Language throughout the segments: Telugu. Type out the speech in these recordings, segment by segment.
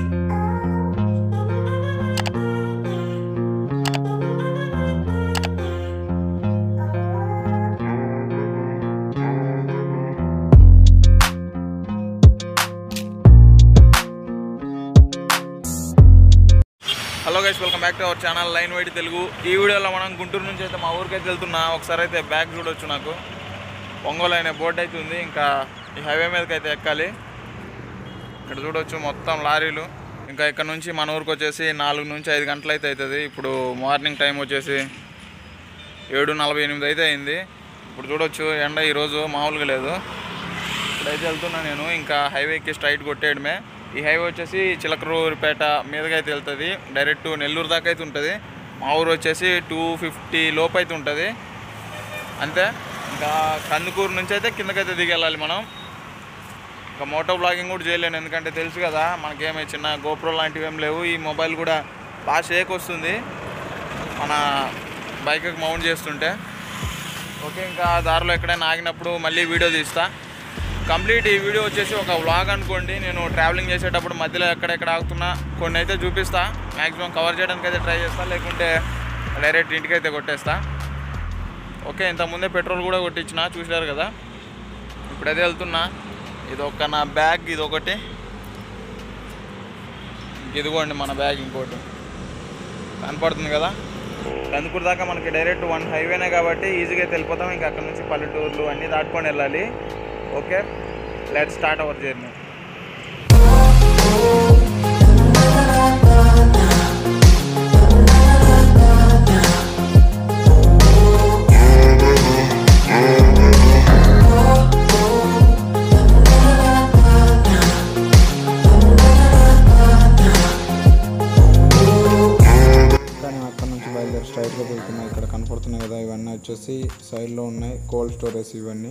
hello guys welcome back to our channel line white Telugu ఈ వీడియోలో మనం గుంటూరు నుంచి అయితే మా ఊరికి అయితే వెళ్తున్నా ఒకసారి అయితే బ్యాగ్ చూడొచ్చు నాకు ఒంగోలు అనే బోర్డు అయితే ఉంది ఇంకా ఈ హైవే మీదకి అయితే ఎక్కాలి ఇక్కడ చూడొచ్చు మొత్తం లారీలు ఇంకా ఇక్కడ నుంచి మన ఊరికి వచ్చేసి నాలుగు నుంచి ఐదు గంటలు అయితే అవుతుంది ఇప్పుడు మార్నింగ్ టైం వచ్చేసి ఏడు నలభై ఎనిమిది అయితే అయింది ఇప్పుడు చూడొచ్చు ఎండ ఈరోజు మామూలుగా లేదు ఇప్పుడైతే వెళ్తున్నా నేను ఇంకా హైవేకి స్ట్రైట్ కొట్టేయడమే ఈ హైవే వచ్చేసి చిలకరూరుపేట మీదకి అయితే వెళ్తుంది డైరెక్ట్ నెల్లూరు దాకా అయితే ఉంటుంది మా ఊరు వచ్చేసి టూ ఫిఫ్టీ లోపు అయితే ఉంటుంది అంతే ఇంకా కందుకూరు నుంచి అయితే కిందకైతే దిగి వెళ్ళాలి మనం ఇంకా మోటో బ్లాగింగ్ కూడా చేయలేను ఎందుకంటే తెలుసు కదా మనకేమి చిన్న గోప్రో లాంటివి ఏం లేవు ఈ మొబైల్ కూడా బాగా షేక్ వస్తుంది మన బైక్కి మౌంట్ చేస్తుంటే ఓకే ఇంకా దారిలో ఎక్కడైనా ఆగినప్పుడు మళ్ళీ వీడియో తీస్తా కంప్లీట్ ఈ వీడియో వచ్చేసి ఒక వ్లాగ్ అనుకోండి నేను ట్రావెలింగ్ చేసేటప్పుడు మధ్యలో ఎక్కడెక్కడ ఆగుతున్నా కొన్ని అయితే చూపిస్తా మ్యాక్సిమం కవర్ చేయడానికి అయితే ట్రై చేస్తా లేకుంటే డైరెక్ట్ ఇంటికి అయితే కొట్టేస్తా ఓకే ఇంతకుముందే పెట్రోల్ కూడా కొట్టించిన చూసారు కదా ఇప్పుడైతే వెళ్తున్నా ఇది ఒక నా బ్యాగ్ ఇది ఒకటి ఇదిగోండి మన బ్యాగ్ ఇంకోటి కనపడుతుంది కదా కందుకూరు దాకా మనకి డైరెక్ట్ వన్ హైవేనే కాబట్టి ఈజీగా అయితే వెళ్ళిపోతాం ఇంకా అక్కడ నుంచి పల్లెటూర్లు అన్నీ దాటుకొని వెళ్ళాలి okay let start our journey కానీ అక్కడ నుంచి బయలుదేరి స్ట్రైట్గా వెళ్తున్నాయి ఇక్కడ కనపడుతున్నాయి కదా ఇవన్నీ వచ్చేసి సైడ్లో ఉన్నాయి కోల్డ్ స్టోరేజ్ ఇవన్నీ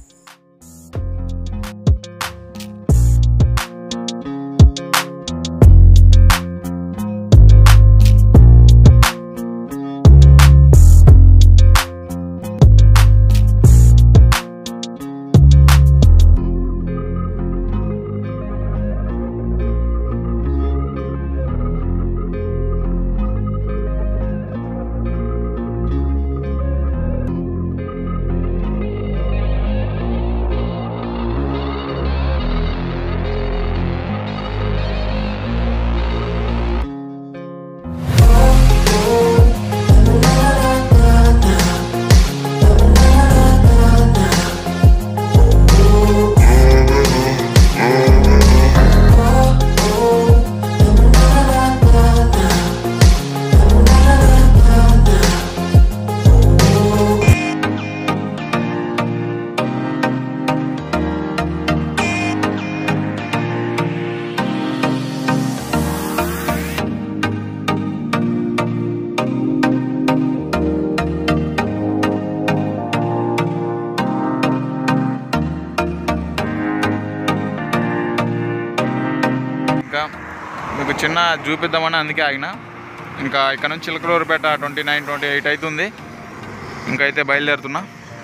ఇంకా మీకు చిన్న చూపిద్దామని అందుకే ఆగిన ఇంకా ఇక్కడ నుంచి Chilakaluripet twenty nine twenty eight అవుతుంది ఇంకా అయితే బయలుదేరుతున్నా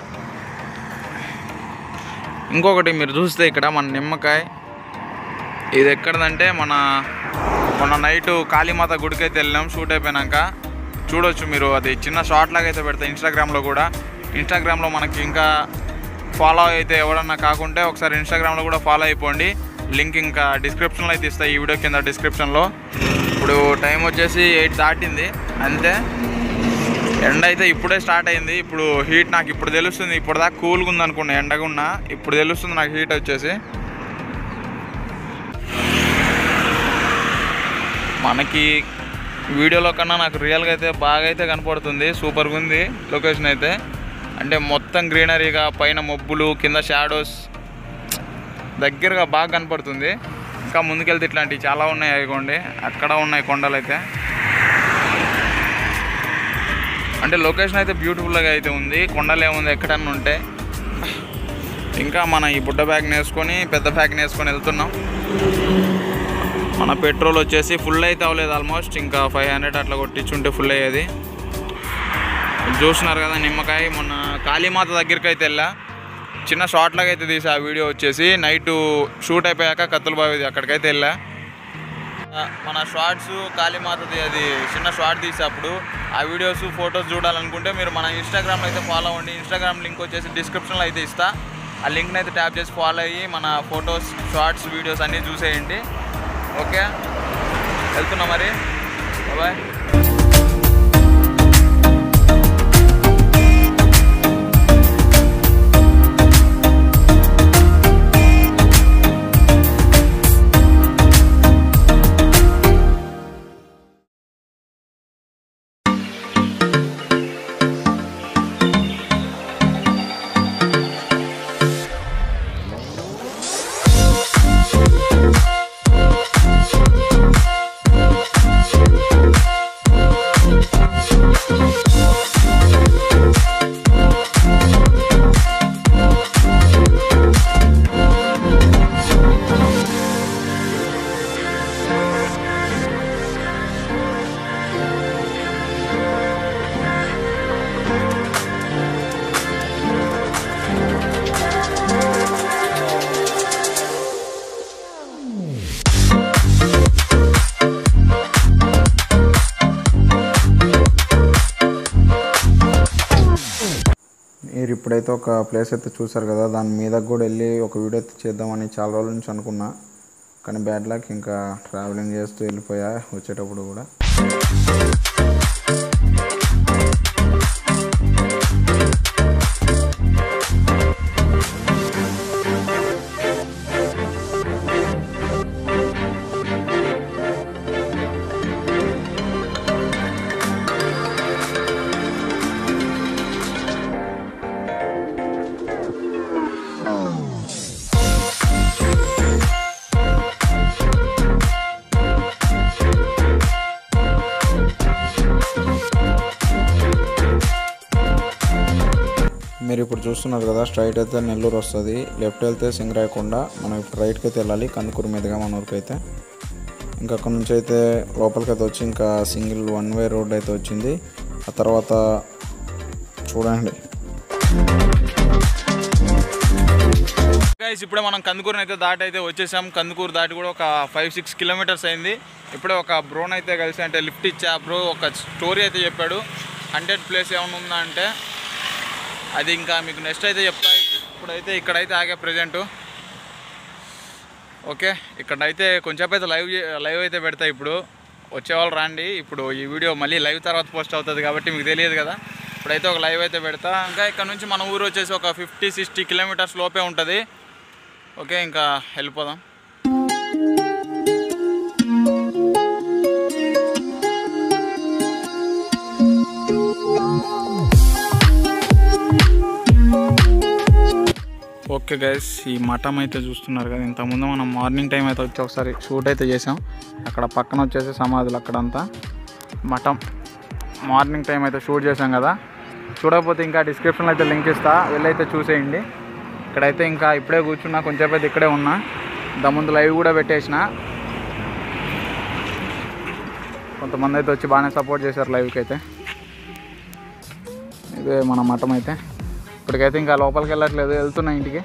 ఇంకొకటి మీరు చూస్తే ఇక్కడ మన నిమ్మకాయ ఇది ఎక్కడదంటే మన మొన్న నైట్ కాళీమాత గుడికి అయితే వెళ్ళాం షూట్ అయిపోయినాక చూడొచ్చు మీరు అది చిన్న షార్ట్ లాగా అయితే పెడతా ఇన్స్టాగ్రామ్లో కూడా ఇన్స్టాగ్రామ్లో మనకి ఇంకా ఫాలో అయితే ఎవరన్నా కాకుంటే ఒకసారి ఇన్స్టాగ్రామ్లో కూడా ఫాలో అయిపోండి లింక్ ఇంకా డిస్క్రిప్షన్లో అయితే ఇస్తాయి ఈ వీడియో కింద డిస్క్రిప్షన్లో ఇప్పుడు టైం వచ్చేసి ఎయిట్ దాటింది అంతే ఎండ అయితే ఇప్పుడే స్టార్ట్ అయింది ఇప్పుడు హీట్ నాకు ఇప్పుడు తెలుస్తుంది ఇప్పుడు దాకా కూల్గా ఉంది అనుకున్నా ఎండగా ఉన్నా ఇప్పుడు తెలుస్తుంది నాకు హీట్ వచ్చేసి మనకి వీడియోలో కన్నా నాకు రియల్గా అయితే బాగా అయితే కనపడుతుంది సూపర్గా ఉంది లొకేషన్ అయితే అంటే మొత్తం గ్రీనరీగా పైన మబ్బులు కింద షాడోస్ దగ్గరగా బాగా కనపడుతుంది ఇంకా ముందుకెళ్తే ఇట్లాంటివి చాలా ఉన్నాయి అయికోండి అక్కడ ఉన్నాయి కొండలు అయితే అంటే లొకేషన్ అయితే బ్యూటిఫుల్గా అయితే ఉంది కొండలు ఏముంది ఎక్కడన్నా ఉంటే ఇంకా మన ఈ బుడ్డ బ్యాగ్ వేసుకొని పెద్ద బ్యాగ్ వేసుకొని వెళ్తున్నాం మన పెట్రోల్ వచ్చేసి ఫుల్ అయితే అవ్వలేదు ఆల్మోస్ట్ ఇంకా ఫైవ్ హండ్రెడ్ అట్లా కొట్టించుంటే ఫుల్ అయ్యేది చూస్తున్నారు కదా నిమ్మకాయ మొన్న కాళీమాత దగ్గరికి అయితే వెళ్ళా చిన్న షార్ట్ లాగా అయితే తీసా ఆ వీడియో వచ్చేసి నైట్ షూట్ అయిపోయాక కత్తుల బావిది అక్కడికైతే వెళ్ళా ఆ, మన షార్ట్స్ కాళీమాతది అది చిన్న షార్ట్ తీసేటప్పుడు ఆ వీడియోస్ ఫొటోస్ చూడాలనుకుంటే మీరు మన ఇన్స్టాగ్రామ్లో అయితే ఫాలో అవ్వండి ఇన్స్టాగ్రామ్ లింక్ వచ్చేసి డిస్క్రిప్షన్లో అయితే ఇస్తా ఆ లింక్ని అయితే ట్యాప్ చేసి ఫాలో అయ్యి మన ఫొటోస్ షార్ట్స్ వీడియోస్ అన్నీ చూసేయండి ఓకే వెళ్తున్నా మరి బాయ్ మీరు ఇప్పుడైతే ఒక ప్లేస్ అయితే చూసారు కదా దాని మీద కూడా వెళ్ళి ఒక వీడియో అయితే చేద్దామని చాలా రోజుల నుంచి అనుకున్నా కానీ బ్యాడ్ లక్ ఇంకా ట్రావెలింగ్ చేస్తూ వెళ్ళిపోయా వచ్చేటప్పుడు కూడా మీరు ఇప్పుడు చూస్తున్నారు కదా స్ట్రైట్ అయితే నెల్లూరు వస్తుంది లెఫ్ట్ వెళ్తే సింగరాయకొండ మనం ఇప్పుడు రైట్కి అయితే వెళ్ళాలి కందుకూరు మీదుగా మన ఊరికి అయితే ఇంకా అక్కడ నుంచి అయితే లోపలికి అయితే వచ్చి ఇంకా సింగిల్ వన్ వే రోడ్ అయితే వచ్చింది ఆ తర్వాత చూడండి గైస్ ఇప్పుడే మనం కందుకూరుని అయితే దాటి అయితే వచ్చేసాం కందుకూరు దాటి కూడా ఒక ఫైవ్ సిక్స్ కిలోమీటర్స్ అయింది ఇప్పుడే ఒక బ్రోన్ అయితే కలిసి అంటే లిఫ్ట్ ఇచ్చా బ్రో ఒక స్టోరీ అయితే చెప్పాడు హండ్రెడ్ ప్లేస్ ఏమైనా ఉందా అంటే అది ఇంకా మీకు నెక్స్ట్ అయితే చెప్తా ఇప్పుడైతే ఇక్కడైతే ఆగే ప్రజెంట్ ఓకే ఇక్కడైతే కొంచెంసేపు అయితే లైవ్ లైవ్ అయితే పెడతా ఇప్పుడు వచ్చేవాళ్ళు రాండి ఇప్పుడు ఈ వీడియో మళ్ళీ లైవ్ తర్వాత పోస్ట్ అవుతుంది కాబట్టి మీకు తెలియదు కదా ఇప్పుడైతే ఒక లైవ్ అయితే పెడతా ఇంకా ఇక్కడ నుంచి మన ఊరు వచ్చేసి ఒక ఫిఫ్టీ సిక్స్టీ కిలోమీటర్స్ లోపే ఉంటుంది ఓకే ఇంకా వెళ్ళిపోదాం ఓకే గైస్ ఈ మఠం అయితే చూస్తున్నారు కదా ఇంతకుముందు మనం మార్నింగ్ టైం అయితే వచ్చి ఒకసారి షూట్ అయితే చేసాం అక్కడ పక్కన వచ్చేసి సమాధులు అక్కడంతా మఠం మార్నింగ్ టైం అయితే షూట్ చేసాం కదా చూడకపోతే ఇంకా డిస్క్రిప్షన్లో అయితే లింక్ ఇస్తా వెళ్ళైతే చూసేయండి ఇక్కడైతే ఇంకా ఇప్పుడే కూర్చున్నా కొంచెంసేపు అయితే ఇక్కడే ఉన్నా ఇంత ముందు లైవ్ కూడా పెట్టేసిన కొంతమంది అయితే వచ్చి బాగానే సపోర్ట్ చేశారు లైవ్కి అయితే ఇదే మన మఠం అయితే ఇప్పటికైతే ఇంకా లోపలికి వెళ్ళట్లేదు వెళ్తున్నా ఇంటికి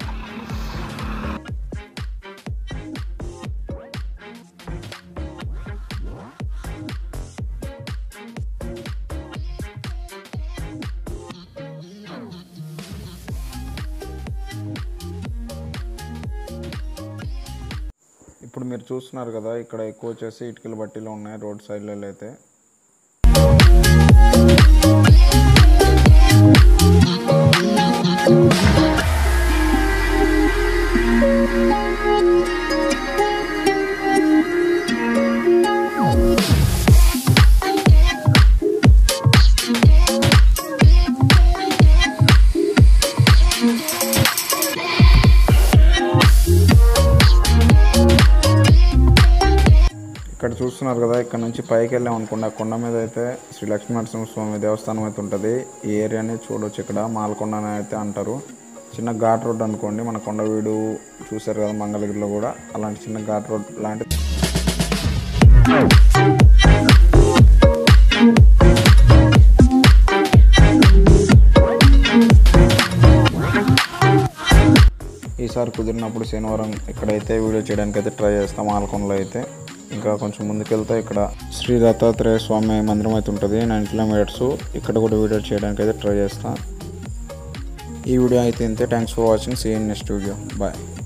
ఇప్పుడు మీరు చూస్తున్నారు కదా ఇక్కడ ఎక్కువ వచ్చేసి ఇటుకల బట్టీలు ఉన్నాయి రోడ్ సైడ్లలో అయితే ఇక్కడ చూస్తున్నారు కదా ఇక్కడ నుంచి పైకి వెళ్ళాం అనుకోండి ఆ కొండ మీద అయితే శ్రీ లక్ష్మీ నరసింహస్వామి దేవస్థానం అయితే ఉంటుంది ఈ ఏరియాని చూడొచ్చు ఇక్కడ మాలకొండ అని అయితే అంటారు చిన్న ఘాట్ రోడ్ అనుకోండి మన కొండవీడు చూశారు కదా మంగళగిరిలో కూడా అలాంటి చిన్న ఘాట్ రోడ్ లాంటి ఈసారి కుదిరినప్పుడు శనివారం ఇక్కడైతే వీడియో చేయడానికి అయితే ట్రై చేస్తాం ఆలకొండలో అయితే ఇంకా కొంచెం ముందుకెళ్తే ఇక్కడ శ్రీ దత్తాత్రేయ స్వామి మందిరం అయితే ఉంటుంది నైన్ కిలోమీటర్స్ ఇక్కడ కూడా వీడియో చేయడానికి అయితే ట్రై చేస్తాను ఈ వీడియో అయితే ఇంతే thanks for watching see in next video bye